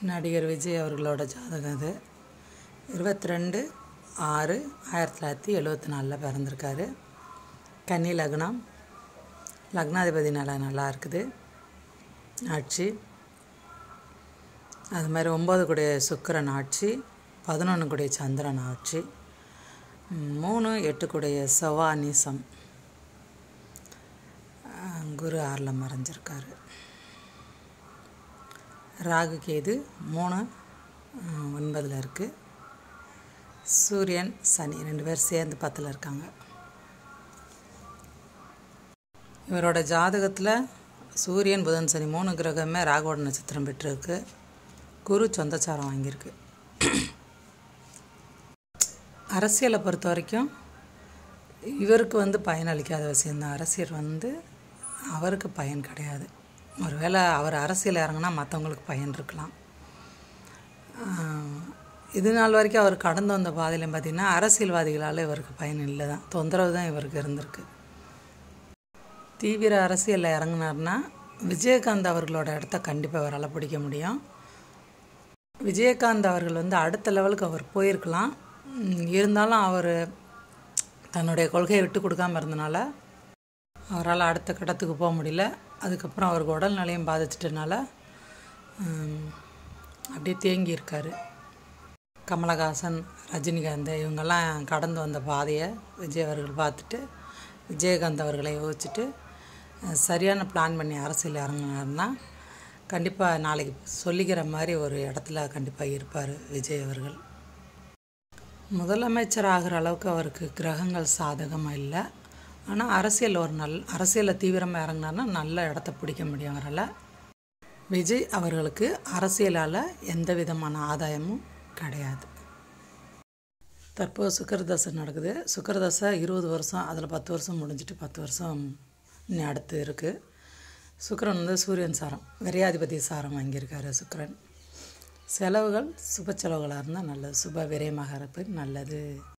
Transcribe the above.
நடிகர் விஜய் அவர்களோட ஜாதகம் இது இருபத்தி ரெண்டு ஆறு ஆயிரத்தி தொள்ளாயிரத்தி எழுவத்தி நாலில் பிறந்திருக்காரு கன்னி லக்னம் லக்னாதிபதி நல்லா நல்லா இருக்குது ஆட்சி அது மாதிரி ஒம்பது கூடிய சுக்கிரன் ஆட்சி பதினொன்று கூடிய சந்திரன் ஆட்சி மூணு எட்டு கூடிய செவ்வா நீசம் அஹ் குரு ஆறில் மறைஞ்சிருக்காரு ராகு கேது மூணு அஹ், ஒன்பதில் இருக்குது சூரியன் சனி ரெண்டு பேர் சேர்ந்து பத்தில் இருக்காங்க இவரோட ஜாதகத்தில் சூரியன் புதன் சனி மூணு கிரகமே ராகுவோட நட்சத்திரம் பெற்றிருக்கு குரு சொந்தச்சாரம் வாங்கியிருக்கு அரசியலை பொறுத்த வரைக்கும் இவருக்கு வந்து பயன் அளிக்காத விஷயந்தான் அரசியல் வந்து அவருக்கு பயன் கிடையாது ஒருவேளை அவர் அரசியல் இறங்குனா மற்றவங்களுக்கு பயன் இருக்கலாம் ஆஹ் இது நாள் வரைக்கும் அவர் கடந்து வந்த பாதையிலும் பார்த்திங்கன்னா அரசியல்வாதிகளால் இவருக்கு பயன் இல்லை தான் தொந்தரவு தான் இவருக்கு இருந்திருக்கு தீவிர அரசியலில் இறங்குனார்னா விஜயகாந்த் அவர்களோட இடத்த கண்டிப்பாக அவரால் பிடிக்க முடியும் விஜயகாந்த் அவர்கள் வந்து அடுத்த லெவலுக்கு அவர் போயிருக்கலாம் உம், இருந்தாலும் அவர் தன்னுடைய கொள்கையை விட்டு கொடுக்காம இருந்தனால அவரால் அடுத்த கட்டத்துக்கு போக முடியல அதுக்கப்புறம் அவருக்கு உடல்நிலையும் பாதிச்சிட்டனால உம், அப்படியே தேங்கி இருக்காரு கமலஹாசன் ரஜினிகாந்த் இவங்கெல்லாம் கடந்து வந்த பாதையை விஜய் அவர்கள் பார்த்துட்டு விஜயகாந்த் அவர்களை யோசிச்சுட்டு அஹ், சரியான பிளான் பண்ணி அரசியல் இறங்கினாருன்னா கண்டிப்பாக நாளைக்கு சொல்லிக்கிற மாதிரி ஒரு இடத்துல கண்டிப்பாக இருப்பார் விஜய் அவர்கள் முதலமைச்சர் ஆகிற அளவுக்கு அவருக்கு கிரகங்கள் சாதகமாக இல்லை ஆனால் அரசியல் ஒரு நல் அரசியலில் தீவிரமாக இறங்கினார்னா நல்ல இடத்த பிடிக்க முடியும் அவரால் விஜய் அவர்களுக்கு அரசியலால் எந்த விதமான ஆதாயமும் கிடையாது தற்போது சுக்கரதசை நடக்குது சுக்கரதசை இருபது வருஷம் அதில் பத்து வருஷம் முடிஞ்சிட்டு பத்து வருஷம் இன்னும் அடுத்து இருக்குது சுக்கிரன் வந்து சூரியன் சாரம் விரையாதிபதி சாரம் வாங்கியிருக்காரு சுக்கிரன் செலவுகள் சுப செலவுகளாக இருந்தால் நல்லது சுப விரயமாக இருப்பது நல்லது